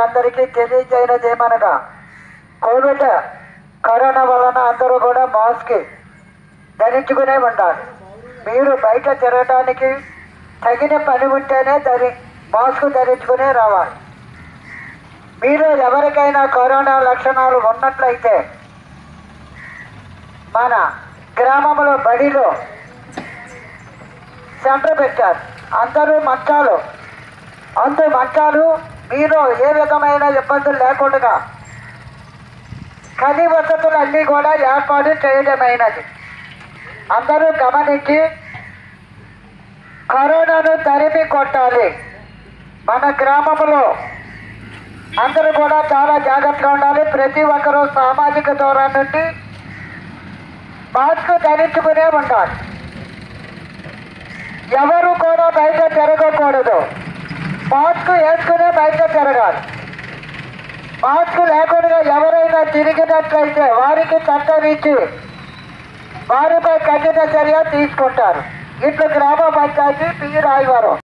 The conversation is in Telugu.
అందరికీ తెలియజేయనది ఏమనగా కోవిడ్ కరోనా వలన అందరూ కూడా మాస్క్ ధరించుకునే ఉండాలి మీరు బయట తిరగడానికి తగిన పని ఉంటేనే ధరి మాస్క్ ధరించుకునే రావాలి మీరు ఎవరికైనా కరోనా లక్షణాలు ఉన్నట్లయితే మన గ్రామంలో బడిలో సెంటర్ పెట్టారు అందరూ మంచాలు అందు మంచాలు మీరు ఏ విధమైన ఇబ్బందులు లేకుండా కలి వసతులు అన్నీ కూడా ఏర్పాటు చేయడమైనది అందరూ గమనించి కరోనాను తరిమి కొట్టాలి మన గ్రామంలో అందరూ కూడా చాలా జాగ్రత్తగా ఉండాలి ప్రతి ఒక్కరూ సామాజిక దూరం నుండి మాస్క్ ధరించుకునే ఉండాలి ఎవరు కూడా బయట తిరగకూడదు మాస్క్ వేసుకునే బయట తిరగాలి మాస్క్ లేకుండా ఎవరైనా తిరిగినట్లయితే వారికి చట్టం ఇచ్చి వారిపై కఠిన చర్య తీసుకుంటారు ఇట్లు గ్రామ పంచాయతీ పి రాయవరం